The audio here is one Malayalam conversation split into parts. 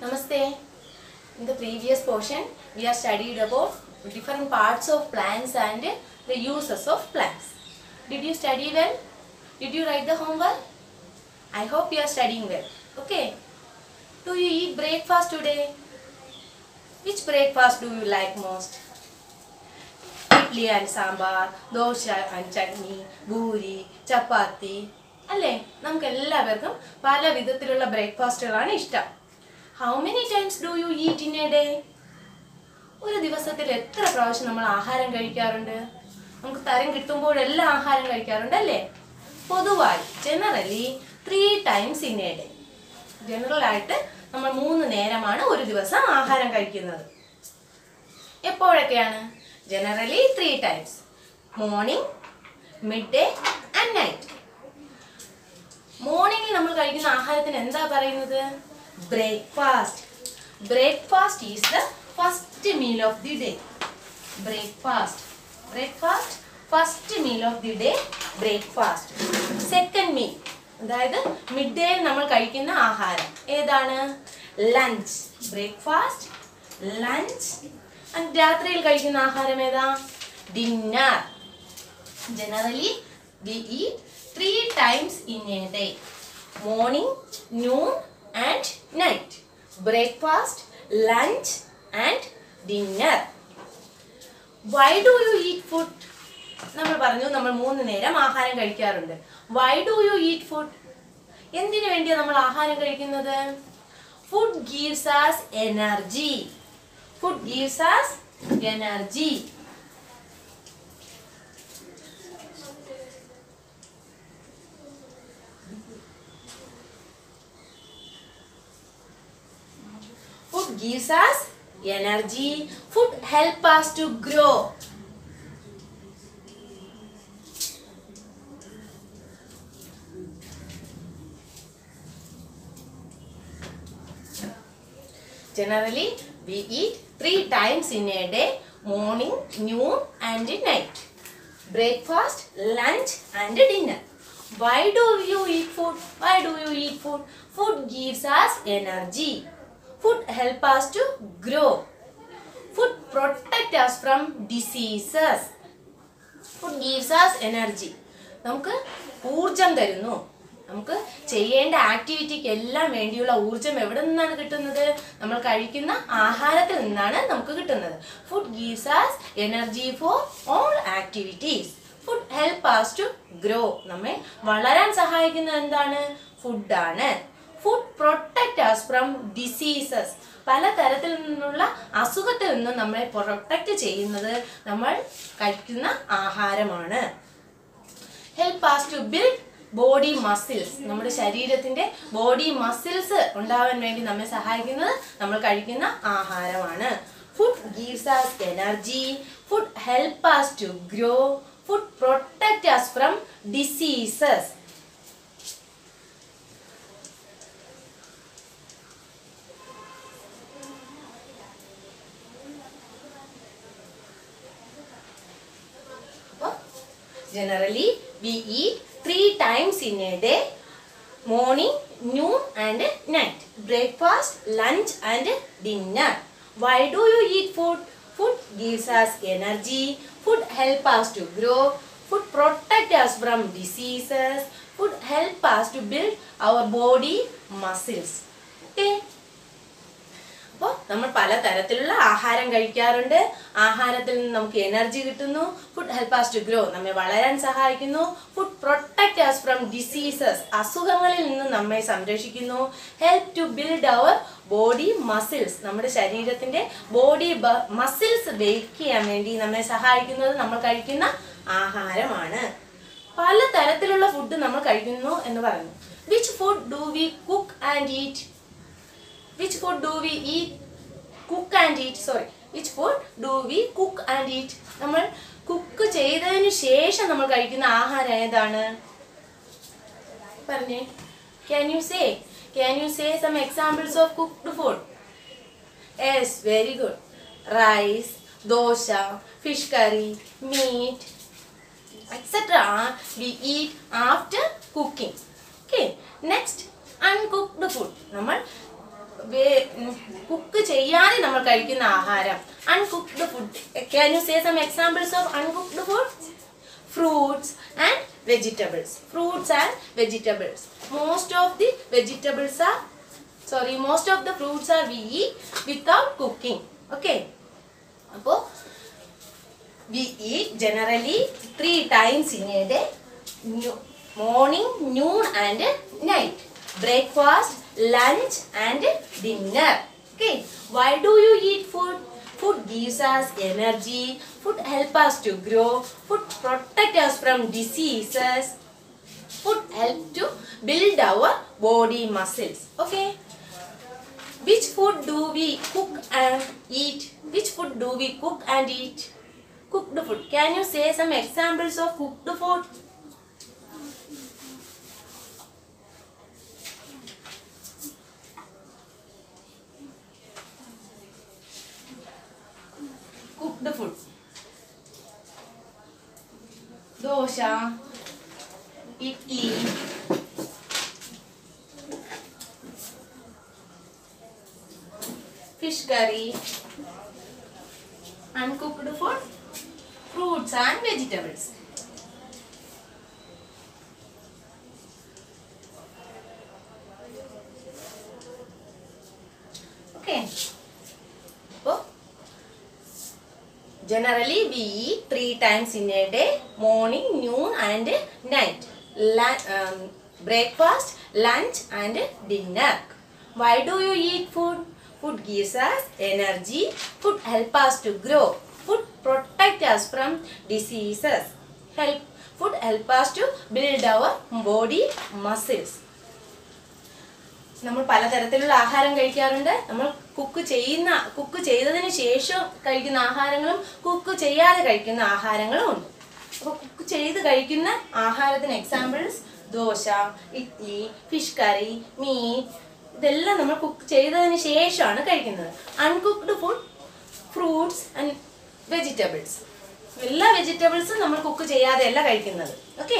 Namaste. In the previous portion, we have studied about different parts of plants and the uses of plants. Did you study well? Did you write the homework? I hope you are studying well. Okay. Do you eat breakfast today? Which breakfast do you like most? Idli and sambar dosa and chutney puri chapati അല്ലേ നമുക്ക് എല്ലാവർക്കും പല വിധത്തിലുള്ള ബ്രേക്ക്ഫാസ്റ്റുകളാണ് ഇഷ്ടം how many times do you eat in a day ഒരു ദിവസത്തിൽ എത്ര പ്രാവശ്യം നമ്മൾ ആഹാരം കഴിക്കാറുണ്ട് നമുക്ക് തരം കിട്ടുമ്പോഴെല്ലാം ആഹാരം കഴിക്കാറുണ്ട് അല്ലേ പൊതുവായി generally three times in a day general ആയിട്ട് നമ്മൾ മൂന്ന് നേരമാണ് ഒരു ദിവസം ആഹാരം കഴിക്കുന്നത് എപ്പോഴൊക്കെയാണ് generally three times morning mid day and night മോർണിംഗിൽ നമ്മൾ കഴിക്കുന്ന ആഹാരത്തിന് എന്താ പറയുന്നത് breakfast breakfast is the first meal of the day breakfast breakfast first meal of the day breakfast second meal അതായത് മിഡ് ഡേയിൽ നമ്മൾ കഴിക്കുന്ന ആഹാരം ഏതാണ് ലഞ്ച് ബ്രേക്ക്ഫാസ്റ്റ് ലഞ്ച് ആൻഡ് രാത്രിയിൽ കഴിക്കുന്ന ആഹാരം ഏതാ dinner generally we eat three times in a day morning noon and night breakfast lunch and dinner why do you eat food നമ്മൾ പറഞ്ഞു നമ്മൾ മൂന്ന് നേരം ആഹാരം കഴിക്കാറുണ്ട് why do you eat food എന്തിനു വേണ്ടിയാണ് നമ്മൾ ആഹാരം കഴിക്കുന്നത് food gives us energy food gives us energy Food gives us energy. Food help us to grow. Generally, we eat three times in a day morning, noon, and night. Breakfast, lunch, and dinner. Why do you eat food? Why do you eat food? Food gives us energy. Food help us to grow. Food protect us from diseases. Food gives us energy നമുക്ക് ഊർജം തരുന്നു നമുക്ക് ചെയ്യേണ്ട ആക്ടിവിറ്റിക്ക് എല്ലാം വേണ്ടിയുള്ള ഊർജം എവിടെ നിന്നാണ് കിട്ടുന്നത് നമ്മൾ കഴിക്കുന്ന ആഹാരത്തിൽ നിന്നാണ് നമുക്ക് കിട്ടുന്നത് food gives us energy for all activities food help us to grow നമ്മെ വളരാൻ സഹായിക്കുന്നത് എന്താണ് ഫുഡാണ് food protect us from diseases പല തരത്തിൽ നിന്നുള്ള അസുഖത്തിൽ നിന്നും നമ്മളെ പ്രൊട്ടക്റ്റ് ചെയ്യുന്നത് നമ്മൾ കഴിക്കുന്ന ആഹാരമാണ് help us to build body muscles നമ്മുടെ ശരീരത്തിന്റെ ബോഡി മസിൽസ് ഉണ്ടാവാൻ വേണ്ടി നമ്മെ സഹായിക്കുന്നത് നമ്മൾ കഴിക്കുന്ന ആഹാരമാണ് food gives us energy food help us to grow food protect us from diseases Generally, we eat three times in a day morning, noon, and night. Breakfast, lunch, and dinner. Why do you eat food? Food gives us energy. Food help us to grow. Food protect us from diseases. Food help us to build our body muscles. Okay. അപ്പോൾ നമ്മൾ പല തരത്തിലുള്ള ആഹാരം കഴിക്കാറുണ്ട് ആഹാരത്തിൽ നിന്ന് നമുക്ക് എനർജി കിട്ടുന്നു food help us to grow നമ്മെ വളരാൻ സഹായിക്കുന്നു food protect us from diseases അസുഖങ്ങളിൽ നിന്ന് നമ്മെ സംരക്ഷിക്കുന്നു help to build our body muscles നമ്മുടെ ശരീരത്തിന്റെ ബോഡി മസിൽസ് ബേക്ക് ചെയ്യാൻ വേണ്ടി നമ്മെ സഹായിക്കുന്നത് നമ്മൾ കഴിക്കുന്ന ആഹാരമാണ് പല തരത്തിലുള്ള ഫുഡ് നമ്മൾ കഴിക്കുന്നു എന്ന് പറഞ്ഞു which food do we cook and eat which food do we eat cook and eat sorry which food do we cook and eat നമ്മൾ കുക്ക് ചെയ്തതിന് ശേഷം നമ്മൾ കഴിക്കുന്ന ആഹാരം ഏതാണ് പറഞ്ഞേ can you say can you say some examples of cooked food yes very good rice dosa fish curry meat etcetera we eat after cooking okay next uncooked food നമ്മൾ കുക്ക് ചെയ്യാതെ നമ്മൾ കഴിക്കുന്ന ആഹാരം uncooked food can you say some examples of uncooked food fruits and vegetables fruits and vegetables most of the vegetables are sorry most of the fruits are we without cooking okay അപ്പോൾ we eat generally three times in a day nu- morning noon and night breakfast lunch and dinner okay why do you eat food food gives us energy food help us to grow food protect us from diseases food help to build our body muscles okay which food do we cook and eat which food do we cook and eat cooked food. Can you say some examples of cooked food? Cooked food. Dosha, idli, fish curry, uncooked food fruits and vegetables. Okay. So, generally we eat three times in a day morning, noon, and night. Lu- um, breakfast, lunch, and dinner. Why do you eat food? Food gives us energy. Food help us to grow. Food protect us from diseases. Help food help us to build our body muscles. നമ്മൾ പലതരത്തിലുള്ള ആഹാരം കഴിക്കാറുണ്ട് നമ്മൾ കുക്ക് ചെയ്യുന്ന കുക്ക് ചെയ്തതിന് ശേഷം കഴിക്കുന്ന ആഹാരങ്ങളും കുക്ക് ചെയ്യാതെ കഴിക്കുന്ന ആഹാരങ്ങളും ഉണ്ട് അപ്പോൾ കുക്ക് ചെയ്ത് കഴിക്കുന്ന ആഹാരത്തിന് examples dosa idli fish curry meat ഇതെല്ലാം നമ്മൾ കുക്ക് ചെയ്തതിന് ശേഷമാണ് കഴിക്കുന്നത് uncooked food fruits and vegetables എല്ലാ വെജിറ്റബിൾസും നമ്മൾ കുക്ക് ചെയ്യാതെയല്ല കഴിക്കുന്നത് okay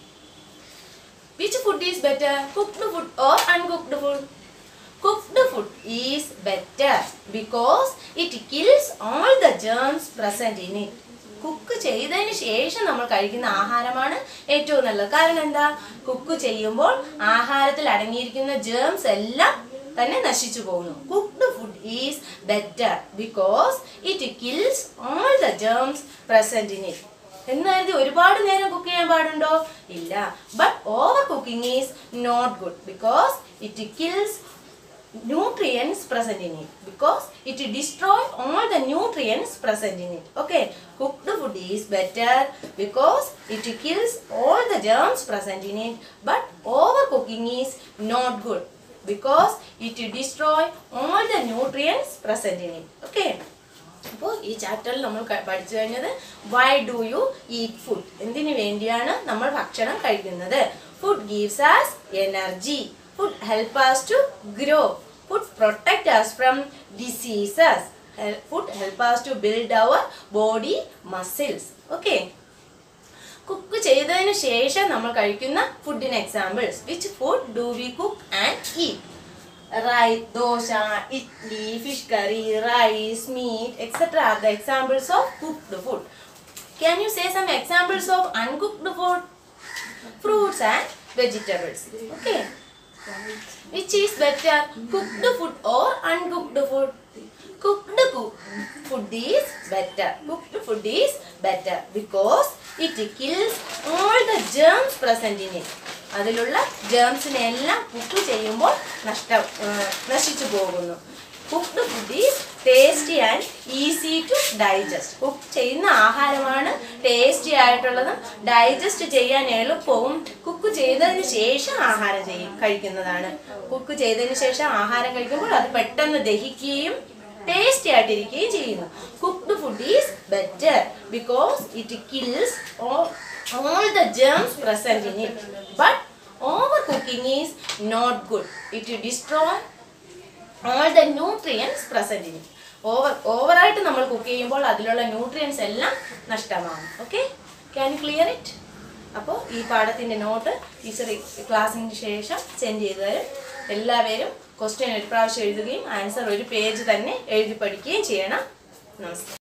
which food is better cooked food or uncooked food cooked food is better because it kills all the germs present in it cook ചെയ്തതിന് ശേഷം നമ്മൾ കഴിക്കുന്ന ആഹാരമാണ് ഏറ്റവും നല്ലത് കാരണം എന്താ കുക്ക് ചെയ്യുമ്പോൾ ആഹാരത്തിൽ അടങ്ങിയിരിക്കുന്ന ജേംസ് എല്ലാം തന്നെ നശിച്ചു പോകുന്നു cooked food is better because it kills all the germs present in it എന്ന് കരുതി ഒരുപാട് നേരം കുക്ക് ചെയ്യാൻ പാടുണ്ടോ ഇല്ല but over cooking is not good because it kills nutrients present in it because it destroy all the nutrients present in it okay cooked food is better because it kills all the germs present in it but overcooking is not good because it destroy all the nutrients present in it okay അപ്പോൾ ഈ ചാപ്റ്ററിൽ നമ്മൾ ക- പഠിച്ചു കഴിഞ്ഞത് why do you eat food എന്തിനു വേണ്ടിയാണ് നമ്മൾ ഭക്ഷണം കഴിക്കുന്നത് food gives us energy food help us to grow food protect us from diseases food help us to build our body muscles okay cook ചെയ്തതിന് ശേഷം നമ്മൾ കഴിക്കുന്ന ഫുഡിന് examples which food do we cook and eat rice, dosha, idli, fish curry, rice, meat, etc. are the examples of cooked food. Can you say some examples of uncooked food? Fruits and vegetables. Okay. Which is better, cooked food or uncooked food? Cooked coo- food is better. Cooked food is better because it kills all the germs present in it. അതിലുള്ള ജേംസിനെ എല്ലാം കുക്ക് ചെയ്യുമ്പോൾ നഷ്ടം ആ, നശിച്ചു പോകുന്നു cooked food is tasty and easy to digest cook ചെയ്യുന്ന ആഹാരമാണ് ടേസ്റ്റി ആയിട്ടുള്ളതും ഡൈജസ്റ്റ് ചെയ്യാൻ എളുപ്പവും കുക്ക് ചെയ്തതിന് ശേഷം ആഹാരം ചെയ്യും കഴിക്കുന്നതാണ് കുക്ക് ചെയ്തതിന് ശേഷം ആഹാരം കഴിക്കുമ്പോൾ അത് പെട്ടെന്ന് ദഹിക്കുകയും ടേസ്റ്റി ആയിട്ടിരിക്കുകയും ചെയ്യുന്നു cooked food is better because it kills all the germs present in it but overcooking is not good it will destroy all the nutrients present in it over ഓവറായിട്ട് നമ്മൾ കുക്ക് ചെയ്യുമ്പോൾ അതിലുള്ള ന്യൂട്രിയൻസ് എല്ലാം നഷ്ടമാകും ഓക്കെ ക്യാൻ ക്ലിയർ ഇറ്റ് അപ്പോൾ ഈ പാഠത്തിൻ്റെ നോട്ട് ടീച്ചർ ക്ലാസ്സിന് ശേഷം സെൻഡ് ചെയ്ത് തരും എല്ലാവരും ക്വസ്റ്റ്യൻ ഒരു പ്രാവശ്യം എഴുതുകയും ആൻസർ ഒരു പേജ് തന്നെ എഴുതി പഠിക്കുകയും ചെയ്യണം നമസ്കാരം